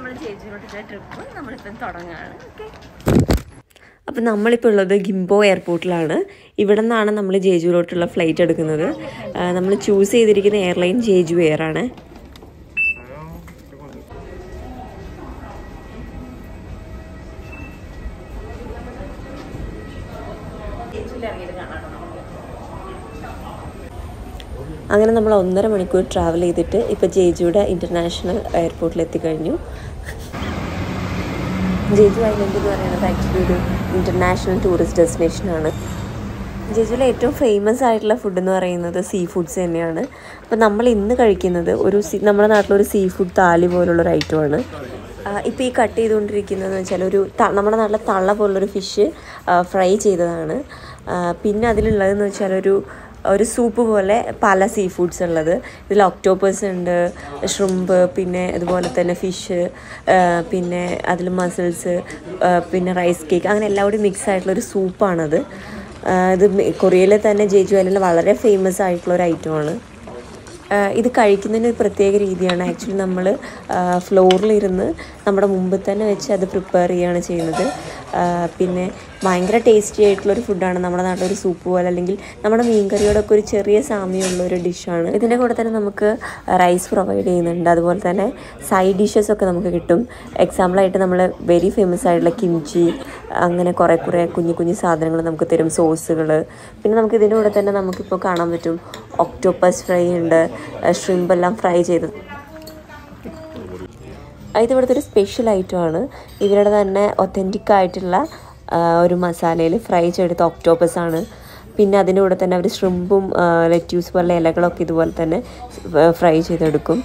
നമ്മൾ ചേച്ചിയിലോട്ടുള്ള ട്രിപ്പ് നമ്മളിപ്പം തുടങ്ങുകയാണ് ഓക്കെ അപ്പം നമ്മളിപ്പോൾ ഉള്ളത് ഗിംബോ എയർപോർട്ടിലാണ് ഇവിടെ നിന്നാണ് നമ്മൾ ജേജുവിലോട്ടുള്ള ഫ്ലൈറ്റ് എടുക്കുന്നത് നമ്മൾ ചൂസ് ചെയ്തിരിക്കുന്ന എയർലൈൻ ജേജു എയർ ആണ് അങ്ങനെ നമ്മൾ ഒന്നര മണിക്കൂർ ട്രാവൽ ചെയ്തിട്ട് ഇപ്പോൾ ജേജുയുടെ ഇൻ്റർനാഷണൽ എയർപോർട്ടിൽ എത്തിക്കഴിഞ്ഞു ജേജു ഐലൻഡ് എന്ന് പറയുന്നത് ആക്ച്വലി ഒരു ഇൻ്റർനാഷണൽ ടൂറിസ്റ്റ് ഡെസ്റ്റിനേഷനാണ് ജേജുവിലെ ഏറ്റവും ഫേമസ് ആയിട്ടുള്ള ഫുഡ് എന്ന് പറയുന്നത് സീ ഫുഡ്സ് തന്നെയാണ് അപ്പോൾ നമ്മൾ ഇന്ന് കഴിക്കുന്നത് ഒരു സീ നമ്മുടെ നാട്ടിലൊരു സീ ഫുഡ് താലി പോലുള്ളൊരു ഐറ്റമാണ് ഇപ്പോൾ ഈ കട്ട് ചെയ്തുകൊണ്ടിരിക്കുന്നതെന്ന് വെച്ചാൽ ഒരു ത- നമ്മുടെ നാട്ടിലെ തള്ള പോലുള്ളൊരു ഫിഷ് ഫ്രൈ ചെയ്തതാണ് ആ, പിന്നെ അതിലുള്ളതെന്ന് വെച്ചാൽ ഒരു ഒരു സൂപ്പ് പോലെ പല സീ ഫുഡ്സ് ഉള്ളത് ഇതിൽ ഒക്ടോപ്പസ് ഉണ്ട് ഷ്രിമ്പ് പിന്നെ അതുപോലെ തന്നെ ഫിഷ് പിന്നെ അതിൽ മസിൽസ് പിന്നെ റൈസ് കേക്ക് അങ്ങനെ എല്ലാം കൂടി മിക്സ് ആയിട്ടുള്ള ഒരു സൂപ്പാണത് ആ, ഇത് മെ- കൊറിയയിലെ തന്നെ ജേജു ഐലൻഡിൽ വളരെ ഫേമസ് ആയിട്ടുള്ള ഒരു ഐറ്റമാണ് ആഹ് ഇത് കഴിക്കുന്നതിന് ഒരു പ്രത്യേക രീതിയാണ് ആക്ച്വലി നമ്മൾ ഫ്ലോറിലിരുന്ന് നമ്മുടെ മുമ്പിൽ തന്നെ വെച്ച് അത് പ്രിപ്പയർ ചെയ്യുകയാണ് ചെയ്യുന്നത് ആഹ് പിന്നെ ഭയങ്കര ടേസ്റ്റി ആയിട്ടുള്ളൊരു ഫുഡാണ് നമ്മുടെ നാട്ടിലൊരു സൂപ്പ് പോലെ അല്ലെങ്കിൽ നമ്മുടെ മീൻകറിയോടൊക്കെ ഒരു ചെറിയ സാമ്യമുള്ള ഒരു ഡിഷാണ് ഇതിൻ്റെ കൂടെ തന്നെ നമുക്ക് റൈസ് പ്രൊവൈഡ് ചെയ്യുന്നുണ്ട് അതുപോലെ തന്നെ സൈഡ് ഡിഷസ് ഒക്കെ നമുക്ക് കിട്ടും എക്സാമ്പിളായിട്ട് നമ്മൾ വെരി ഫേമസ് ആയിട്ടുള്ള കിംചി അങ്ങനെ കുറേ കുറേ കുഞ്ഞു കുഞ്ഞു സാധനങ്ങൾ നമുക്ക് തരും സോസുകൾ പിന്നെ നമുക്ക് ഇതിൻ്റെ കൂടെ തന്നെ നമുക്കിപ്പോൾ കാണാൻ പറ്റും ഒക്ടോപ്പസ് ഫ്രൈ ഉണ്ട് ഷ്രിമ്പ് എല്ലാം ഫ്രൈ ചെയ്ത് ഇത് ഇവിടുത്തെ ഒരു സ്പെഷ്യൽ ഐറ്റമാണ് ഇവരുടെ തന്നെ ഒത്തൻറ്റിക് ആയിട്ടുള്ള ആ, ഒരു മസാലയിൽ ഫ്രൈ ചെയ്തെടുത്ത ഒക്ടോപ്പസ് ആണ് പിന്നെ അതിൻ്റെ കൂടെ തന്നെ അവർ ഷ്രിമ്പും ലെറ്റ്യൂസ് പോലുള്ള ഇലകളൊക്കെ ഇതുപോലെ തന്നെ ഫ്രൈ ചെയ്തെടുക്കും